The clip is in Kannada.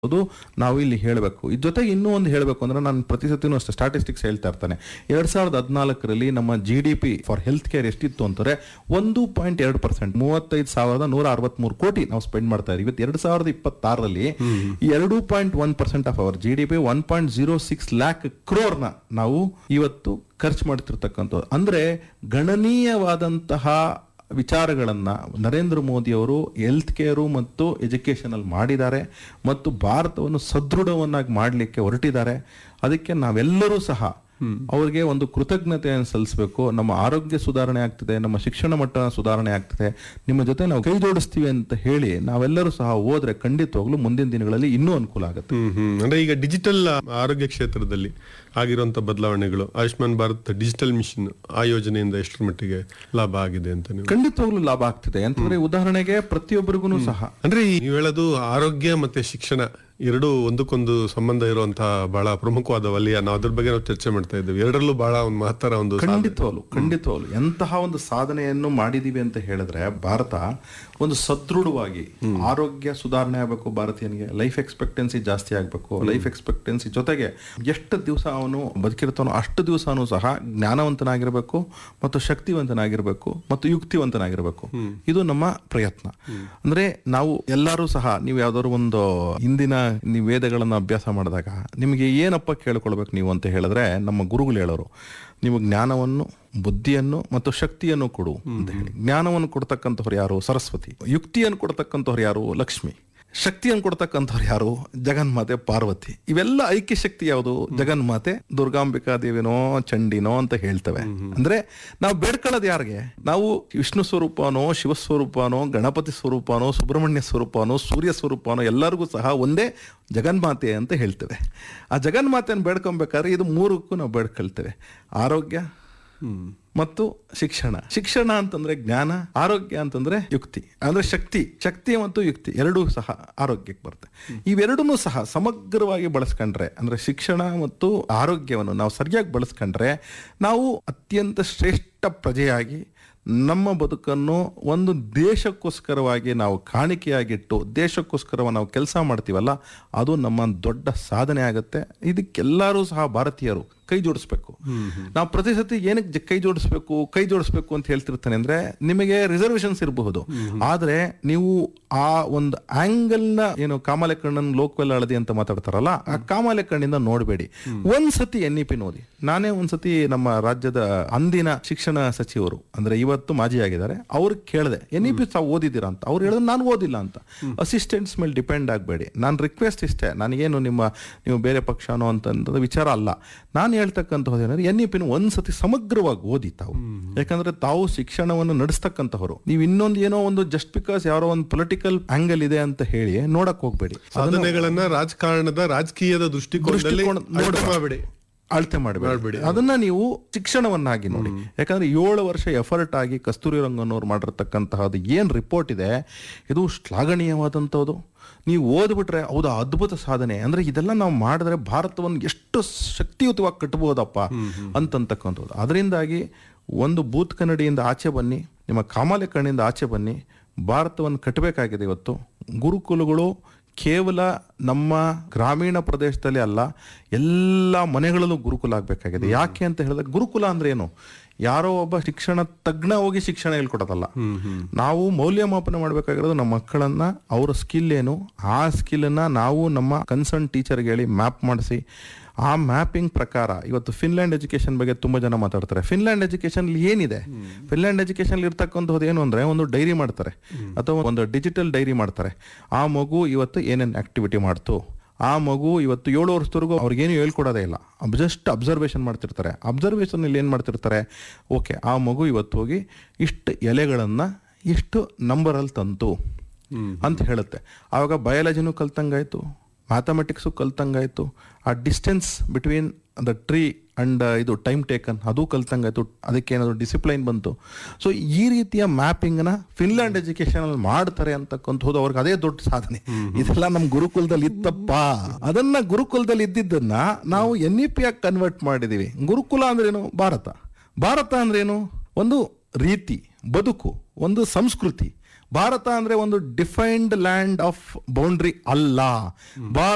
ಅದು ನಾವು ಇಲ್ಲಿ ಹೇಳಬೇಕು ಇದ್ರ ಜೊತೆಗೆ ಇನ್ನೂ ಒಂದು ಹೇಳಬೇಕು ಅಂದ್ರೆ ನಾನು ಪ್ರತಿ ಸತಿನೂ ಅಷ್ಟೇ ಸ್ಟಾಟಿಸ್ಟಿಕ್ಸ್ ಹೇಳ್ತಾ ಇರ್ತಾನೆ ಎರಡ್ ಸಾವಿರದ ಹದಿನಾಲ್ಕರಲ್ಲಿ ನಮ್ಮ G D P for health care ಎಷ್ಟಿತ್ತು ಅಂತಾರೆ ಒಂದು ಪಾಯಿಂಟ್ ಎರಡು ಪರ್ಸೆಂಟ್ ಮೂವತ್ತೈದು ಸಾವಿರದ ನೂರ ಅರವತ್ಮೂರು ಕೋಟಿ ನಾವು ಸ್ಪೆಂಡ್ ಮಾಡ್ತಾ ಇದೀವಿ ಇವತ್ತು ಎರಡ್ ಸಾವಿರದ ಇಪ್ಪತ್ತಾರರಲ್ಲಿ ಎರಡು point one percent of our G D P one point zero six lakh ಕ್ರೋರ್ನ ನಾವು ಇವತ್ತು ಖರ್ಚು ಮಾಡ್ತಿರ್ತಕ್ಕಂಥದ್ದು ಅಂದ್ರೆ ಗಣನೀಯವಾದಂತಹ ವಿಚಾರಗಳನ್ನ ನರೇಂದ್ರ ಮೋದಿ ಅವರು ಹೆಲ್ತ್ ಕೇರು ಮತ್ತು ಎಜುಕೇಶನ್ ಅಲ್ಲಿ ಮಾಡಿದ್ದಾರೆ ಮತ್ತು ಭಾರತವನ್ನು ಸದೃಢವನ್ನಾಗಿ ಮಾಡಲಿಕ್ಕೆ ಹೊರಟಿದ್ದಾರೆ ಅದಕ್ಕೆ ನಾವೆಲ್ಲರೂ ಸಹ ಅವ್ರಿಗೆ ಒಂದು ಕೃತಜ್ಞತೆಯನ್ನು ಸಲ್ಲಿಸಬೇಕು ನಮ್ಮ ಆರೋಗ್ಯ ಸುಧಾರಣೆ ಆಗ್ತಿದೆ ನಮ್ಮ ಶಿಕ್ಷಣ ಮಟ್ಟ ಸುಧಾರಣೆ ಆಗ್ತಿದೆ ನಿಮ್ಮ ಜೊತೆ ನಾವು ಕೈ ಜೋಡಿಸ್ತೀವಿ ಅಂತ ಹೇಳಿ ನಾವೆಲ್ಲರೂ ಸಹ ಹೋದ್ರೆ ಖಂಡಿತವಾಗ್ಲೂ ಮುಂದಿನ ದಿನಗಳಲ್ಲಿ ಇನ್ನೂ ಅನುಕೂಲ ಆಗುತ್ತೆ ಹ್ಮ್ ಹ್ಮ್ ಅಂದ್ರೆ ಈಗ ಡಿಜಿಟಲ್ ಆರೋಗ್ಯ ಕ್ಷೇತ್ರದಲ್ಲಿ ಆಗಿರುವಂತ ಬದಲಾವಣೆಗಳು ಆಯುಷ್ಮಾನ್ ಭಾರತ್ ಡಿಜಿಟಲ್ ಮಿಷನ್ ಆ ಯೋಜನೆಯಿಂದ ಎಷ್ಟರ ಮಟ್ಟಿಗೆ ಲಾಭ ಆಗಿದೆ ಅಂತ ನೀವು ಖಂಡಿತವಾಗ್ಲೂ ಲಾಭ ಆಗ್ತಿದೆ ಅಂತಂದ್ರೆ ಉದಾಹರಣೆಗೆ ಪ್ರತಿಯೊಬ್ಬರಿಗೂ ಸಹ ಅಂದ್ರೆ ಈ ನೀವು ಹೇಳೋದು ಆರೋಗ್ಯ ಮತ್ತೆ ಶಿಕ್ಷಣ ಎರಡು ಒಂದಕ್ಕೊಂದು ಸಂಬಂಧ ಇರುವಂತಹ ಬಹಳ ಪ್ರಮುಖವಾದ ವಲಯ ನಾವು ಅದ್ರ ಬಗ್ಗೆ ನಾವು ಚರ್ಚೆ ಮಾಡ್ತಾ ಇದ್ದೇವೆ ಎರಡರಲ್ಲೂ ಬಹಳ ಒಂದು ಮಹತ್ತರ ಒಂದು ಸಾಧನೆ. ಖಂಡಿತವಾಗ್ಲು ಖಂಡಿತವಾಗ್ಲು ಎಂತಹ ಒಂದು ಸಾಧನೆಯನ್ನು ಮಾಡಿದೀವಿ ಅಂತ ಹೇಳಿದ್ರೆ ಭಾರತ ಒಂದು ಸದೃಢವಾಗಿ ಆರೋಗ್ಯ ಸುಧಾರಣೆ ಆಗಬೇಕು ಭಾರತೀಯನಿಗೆ ಲೈಫ್ ಎಕ್ಸ್ಪೆಕ್ಟೆನ್ಸಿ ಜಾಸ್ತಿ ಆಗಬೇಕು ಲೈಫ್ ಎಕ್ಸ್ಪೆಕ್ಟೆನ್ಸಿ ಜೊತೆಗೆ ಎಷ್ಟು ದಿವಸ ಅವನು ಬದುಕಿರ್ತಾನೋ ಅಷ್ಟು ದಿವಸನೂ ಸಹ ಜ್ಞಾನವಂತನಾಗಿರ್ಬೇಕು ಮತ್ತು ಶಕ್ತಿವಂತನಾಗಿರ್ಬೇಕು ಮತ್ತು ಯುಕ್ತಿವಂತನಾಗಿರ್ಬೇಕು ಇದು ನಮ್ಮ ಪ್ರಯತ್ನ ಅಂದ್ರೆ ನಾವು ಎಲ್ಲರೂ ಸಹ ನೀವು ಯಾವ್ದಾದ್ರು ಒಂದು ಹಿಂದಿನ ನೀವು ವೇದಗಳನ್ನ ಅಭ್ಯಾಸ ಮಾಡಿದಾಗ ನಿಮಗೆ ಏನಪ್ಪ ಕೇಳ್ಕೊಳ್ಬೇಕು ನೀವು ಅಂತ ಹೇಳಿದ್ರೆ ನಮ್ಮ ಗುರುಗಳು ಹೇಳೋರು ನೀವು ಜ್ಞಾನವನ್ನು ಬುದ್ಧಿಯನ್ನು ಮತ್ತು ಶಕ್ತಿಯನ್ನು ಕೊಡು ಅಂತ ಹೇಳಿ ಜ್ಞಾನವನ್ನು ಕೊಡ್ತಕ್ಕಂಥವ್ರು ಯಾರು ಸರಸ್ವತಿ ಯುಕ್ತಿಯನ್ನು ಕೊಡ್ತಕ್ಕಂಥವ್ರು ಯಾರು ಲಕ್ಷ್ಮಿ ಶಕ್ತಿಯನ್ನು ಕೊಡ್ತಕ್ಕಂಥವ್ರು ಯಾರು ಜಗನ್ಮಾತೆ ಪಾರ್ವತಿ ಇವೆಲ್ಲ ಐಕ್ಯ ಶಕ್ತಿ ಯಾವುದು ಜಗನ್ಮಾತೆ ದುರ್ಗಾಂಬಿಕಾ ದೇವಿನೋ ಚಂಡಿನೋ ಅಂತ ಹೇಳ್ತವೆ ಅಂದ್ರೆ ನಾವು ಬೇಡ್ಕೊಳ್ಳೋದು ಯಾರಿಗೆ ನಾವು ವಿಷ್ಣು ಸ್ವರೂಪನೋ ಶಿವ ಸ್ವರೂಪನೋ ಗಣಪತಿ ಸ್ವರೂಪನೋ ಸುಬ್ರಹ್ಮಣ್ಯ ಸ್ವರೂಪನೋ ಸೂರ್ಯ ಸ್ವರೂಪನೋ ಎಲ್ಲರಿಗೂ ಸಹ ಒಂದೇ ಜಗನ್ಮಾತೆ ಅಂತ ಹೇಳ್ತೇವೆ ಆ ಜಗನ್ಮಾತೆಯನ್ನು ಬೇಡ್ಕೊಬೇಕಾದ್ರೆ ಇದು ಮೂರಕ್ಕೂ ನಾವು ಬೇಡ್ಕೊಳ್ತೇವೆ ಆರೋಗ್ಯ ಮತ್ತು ಶಿಕ್ಷಣ ಶಿಕ್ಷಣ ಅಂತಂದ್ರೆ ಜ್ಞಾನ ಆರೋಗ್ಯ ಅಂತಂದ್ರೆ ಯುಕ್ತಿ ಅಂದ್ರೆ ಶಕ್ತಿ ಶಕ್ತಿ ಮತ್ತು ಯುಕ್ತಿ ಎರಡೂ ಸಹ ಆರೋಗ್ಯಕ್ಕೆ ಬರುತ್ತೆ ಇವೆರಡನ್ನೂ ಸಹ ಸಮಗ್ರವಾಗಿ ಬಳಸ್ಕೊಂಡ್ರೆ ಅಂದ್ರೆ ಶಿಕ್ಷಣ ಮತ್ತು ಆರೋಗ್ಯವನ್ನು ನಾವು ಸರಿಯಾಗಿ ಬಳಸ್ಕೊಂಡ್ರೆ ನಾವು ಅತ್ಯಂತ ಶ್ರೇಷ್ಠ ಪ್ರಜೆಯಾಗಿ ನಮ್ಮ ಬದುಕನ್ನು ಒಂದು ದೇಶಕ್ಕೋಸ್ಕರವಾಗಿ ನಾವು ಕಾಣಿಕೆಯಾಗಿಟ್ಟು ದೇಶಕ್ಕೋಸ್ಕರ ನಾವು ಕೆಲಸ ಮಾಡ್ತೀವಲ್ಲ ಅದು ನಮ್ಮ ದೊಡ್ಡ ಸಾಧನೆ ಆಗುತ್ತೆ ಇದಕ್ಕೆಲ್ಲರೂ ಸಹ ಭಾರತೀಯರು ಕೈ ಜೋಡಿಸ್ಬೇಕು ನಾವು ಪ್ರತಿ ಸತಿ ಏನಕ್ಕೆ ಜ- ಕೈ ಜೋಡಿಸ್ಬೇಕು ಕೈ ಜೋಡಿಸ್ಬೇಕು ಅಂತ ಹೇಳ್ತಿರ್ತಾನೆ ಅಂದ್ರೆ ನಿಮಗೆ ರಿಸರ್ವೇಶನ್ಸ್ ಇರಬಹುದು ಆದ್ರೆ ನೀವು ಆ ಒಂದು ಆಂಗಲ್ ನ ಏನು ಕಾಮಾಲೆ ಕಣ್ಣನ್ ಲೋಕವೆಲ್ಲ ಅಳದಿ ಅಂತ ಮಾತಾಡ್ತಾರಲ್ಲ ಆ ಕಾಮಾಲೆ ಕಣ್ಣಿಂದ ನೋಡಬೇಡಿ ಒಂದ್ಸತಿ ಎನ್ ಇ ಪಿ ನೋಡಿ ನಾನೇ ಒಂದ್ಸತಿ ನಮ್ಮ ರಾಜ್ಯದ ಅಂದಿನ ಶಿಕ್ಷಣ ಸಚಿವರು ಅಂದ್ರೆ ಇವತ್ತು ಮಾಜಿ ಆಗಿದ್ದಾರೆ ಅವ್ರು ಕೇಳಿದೆ ಎನ್ ಇ ಪಿ ತಾವು ಓದಿದ್ದೀರಾ ಅಂತ ಅವ್ರು ಹೇಳಿದ್ರು ನಾನು ಓದಿಲ್ಲ ಅಂತ ಅಸಿಸ್ಟೆಂಟ್ಸ್ ಮೇಲೆ ಡಿಪೆಂಡ್ ಆಗಬೇಡಿ ನಾನು ರಿಕ್ವೆಸ್ಟ್ ಇಷ್ಟೇ ನನಗೇನು ನಿಮ್ಮ ನೀವು ಬೇರೆ ಪಕ್ಷನೋ ಅಂತ ವಿಚಾರ ಅಲ್ಲ ನಾನು ಹೇಳ್ತಕ್ಕಂಥದ್ದು ಏನಂದ್ರೆ ಎನ್ ಇ ಪಿನ ಒಂದ್ಸತಿ ಸಮಗ್ರವಾಗಿ ಓದಿ ತಾವು ಯಾಕಂದ್ರೆ ತಾವು ಶಿಕ್ಷಣವನ್ನು ನಡೆಸ್ತಕ್ಕಂಥವ್ರು ನೀವು ಇನ್ನೊಂದು ಏನೋ ಒಂದು ಜಸ್ಟ್ ಬಿಕಾಸ್ ಯಾರೋ ಒಂದು ಪೊಲಿಟಿಕಲ್ ಆಂಗಲ್ ಇದೆ ಅಂತ ಹೇಳಿ ನೋಡಕ್ ಹೋಗ್ಬೇಡಿ ಸಾಧನೆಗಳನ್ನ ರಾಜಕಾರಣದ ರಾಜಕೀಯದ ದೃಷ್ಟಿಕೋನದಲ್ಲಿ ದೃಷ್ಟಿಕೋನ ಅಳತೆ ಮಾಡಬೇಡಿ ಅಳತೆ ಮಾಡಬೇಡಿ ಅದನ್ನ ನೀವು ಶಿಕ್ಷಣವನ್ನಾಗಿ ನೋಡಿ ಯಾಕಂದ್ರೆ ಏಳು ವರ್ಷ ಎಫರ್ಟ್ ಆಗಿ ಕಸ್ತೂರಿ ರಂಗನವ್ರು ಮಾಡಿರ್ತಕ್ಕಂತಹದ್ದು ಏನ್ ರಿಪೋರ್ಟ್ ಇದೆ ಇದು ಶ್ಲಾಘನೀಯವಾದಂಥದ್ದು ನೀವು ಓದ್ಬಿಟ್ರೆ ಹೌದಾ ಅದ್ಭುತ ಸಾಧನೆ ಅಂದ್ರೆ ಇದೆಲ್ಲ ನಾವು ಮಾಡಿದ್ರೆ ಭಾರತವನ್ನು ಎಷ್ಟು ಶಕ್ತಿಯುತವಾಗಿ ಕಟ್ಟಬಹುದಪ್ಪ ಅಂತಂತಕ್ಕಂಥದ್ದು ಅದರಿಂದಾಗಿ ಒಂದು ಬೂತ್ ಕನ್ನಡಿಯಿಂದ ಆಚೆ ಬನ್ನಿ ನಿಮ್ಮ ಕಾಮಾಲೆ ಕಣ್ಣಿಂದ ಆಚೆ ಬನ್ನಿ ಭಾರತವನ್ನು ಕಟ್ಟಬೇಕಾಗಿದೆ ಇವತ್ತು ಗುರುಕುಲಗಳು ಕೇವಲ ನಮ್ಮ ಗ್ರಾಮೀಣ ಪ್ರದೇಶದಲ್ಲಿ ಅಲ್ಲ ಎಲ್ಲ ಮನೆಗಳಲ್ಲೂ ಗುರುಕುಲ ಆಗಬೇಕಾಗಿದೆ ಯಾಕೆ ಅಂತ ಹೇಳಿದ್ರೆ ಗುರುಕುಲ ಅಂದ್ರೆ ಏನು ಯಾರೋ ಒಬ್ಬ ಶಿಕ್ಷಣ ತಜ್ಞ ಹೋಗಿ ಶಿಕ್ಷಣ ಹೇಳ್ಕೊಡೋದಲ್ಲ ನಾವು ಮೌಲ್ಯಮಾಪನ ಮಾಡಬೇಕಾಗಿರೋದು ನಮ್ಮ ಮಕ್ಕಳನ್ನ ಅವರ ಸ್ಕಿಲ್ ಏನು ಆ ಸ್ಕಿಲ್ನ ನಾವು ನಮ್ಮ ಕನ್ಸರ್ನ್ ಟೀಚರ್ಗೆ ಹೇಳಿ ಮ್ಯಾಪ್ ಮಾಡಿಸಿ ಆ ಮ್ಯಾಪಿಂಗ್ ಪ್ರಕಾರ ಇವತ್ತು ಫಿನ್ಲ್ಯಾಂಡ್ ಎಜುಕೇಶನ್ ಬಗ್ಗೆ ತುಂಬಾ ಜನ ಮಾತಾಡ್ತಾರೆ ಫಿನ್ಲ್ಯಾಂಡ್ ಎಜುಕೇಶನ್ ಏನಿದೆ ಫಿನ್ಲ್ಯಾಂಡ್ ಎಜುಕೇಶನ್ ಇರ್ತಕ್ಕಂಥದ್ದು ಏನು ಅಂದ್ರೆ ಒಂದು ಡೈರಿ ಮಾಡ್ತಾರೆ ಅಥವಾ ಒಂದು ಡಿಜಿಟಲ್ ಡೈರಿ ಮಾಡ್ತಾರೆ ಆ ಮಗು ಇವತ್ತು ಏನೇನು ಆಕ್ಟಿವಿಟಿ ಮಾಡ್ತು ಆ ಮಗು ಇವತ್ತು ಏಳು ವರ್ಷದವರೆಗೂ ಅವ್ರಿಗೇನು ಹೇಳ್ಕೊಡೋದೇ ಇಲ್ಲ ಜಸ್ಟ್ ಅಬ್ಸರ್ವೇಷನ್ ಮಾಡ್ತಿರ್ತಾರೆ ಅಬ್ಸರ್ವೇಷನ್ ಇಲ್ಲಿ ಏನು ಮಾಡ್ತಿರ್ತಾರೆ ಓಕೆ ಆ ಮಗು ಇವತ್ತು ಹೋಗಿ ಇಷ್ಟು ಎಲೆಗಳನ್ನು ಇಷ್ಟು ನಂಬರಲ್ಲಿ ತಂತು ಅಂತ ಹೇಳುತ್ತೆ ಆವಾಗ ಬಯಾಲಜಿನೂ ಕಲ್ತಂಗಾಯ್ತು ಮ್ಯಾಥಮೆಟಿಕ್ಸು ಕಲ್ತಂಗಾಯ್ತು ಆ distance between the tree and ಇದು ಟೈಮ್ ಟೇಕನ್ ಅದು ಕಲ್ತಂಗಾಯ್ತು ಅದಕ್ಕೆ ಏನಾದ್ರು ಡಿಸಿಪ್ಲೈನ್ ಬಂತು ಸೊ ಈ ರೀತಿಯ ಮ್ಯಾಪಿಂಗ್ನ ಫಿನ್ಲ್ಯಾಂಡ್ ಎಜುಕೇಶನ್ ಅಲ್ಲಿ ಮಾಡ್ತಾರೆ ಅಂತಕ್ಕಂಥದ್ದು ಅವ್ರಿಗೆ ಅದೇ ದೊಡ್ಡ ಸಾಧನೆ ಇದೆಲ್ಲ ನಮ್ಮ ಗುರುಕುಲದಲ್ಲಿ ಇತ್ತಪ್ಪ ಅದನ್ನ ಗುರುಕುಲದಲ್ಲಿ ಇದ್ದಿದ್ದನ್ನ ನಾವು ಎನ್ ಇ ಪಿ ಆಗಿ ಕನ್ವರ್ಟ್ ಮಾಡಿದೀವಿ ಗುರುಕುಲ ಅಂದ್ರೇನು ಭಾರತ ಭಾರತ ಅಂದ್ರೇನು ಒಂದು ರೀತಿ ಬದುಕು ಒಂದು ಸಂಸ್ಕೃತಿ ಭಾರತ ಅಂದ್ರೆ ಒಂದು ಡಿಫೈನ್ಡ್ ಲ್ಯಾಂಡ್ ಆಫ್ ಬೌಂಡ್ರಿ ಅಲ್ಲ ಭಾರತ